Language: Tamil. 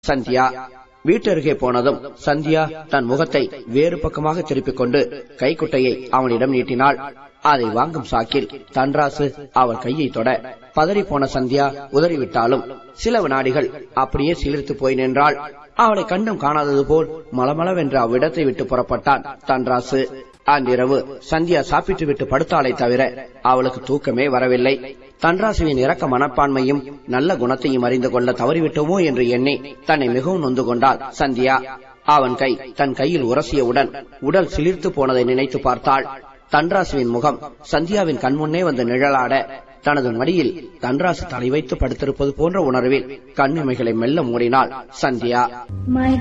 சந்தியா வீட்டருகே போனதும் சந்தியா தன் முகத்தை வேறு பக்கமாக திருப்பிக் கொண்டு கைக்குட்டையை அவனிடம் நீட்டினாள் அதை வாங்கும் சாக்கில் தன்ராசு அவள் கையை தொட பதறி போன சந்தியா உதறிவிட்டாலும் சில வினாடிகள் அப்படியே சிலிர்த்து போய் நின்றாள் அவளை கண்டும் காணாதது போல் மலமளவென்று அவ்விடத்தை விட்டு புறப்பட்டான் தன்ராசு அன்றிரவு சந்தியா சாப்பிட்டு விட்டு படுத்தாளை தவிர அவளுக்கு தூக்கமே வரவில்லை தன்ராசுவின் இரக்க மனப்பான்மையும் நல்ல குணத்தையும் அறிந்து கொள்ள தவறிவிட்டோமோ என்று எண்ணி தன்னை மிகவும் நொந்து கொண்டாள் சந்தியா அவன் கை தன் கையில் உரசியவுடன் உடல் சிலிர்த்து போனதை நினைத்து பார்த்தாள் தன்ராசுவின் முகம் சந்தியாவின் கண்முன்னே வந்து நிழலாட தனது மடியில் தன்ராசு தலை வைத்து படுத்திருப்பது போன்ற உணர்வில் கண்ணிமைகளை மெல்ல மூடினாள் சந்தியா My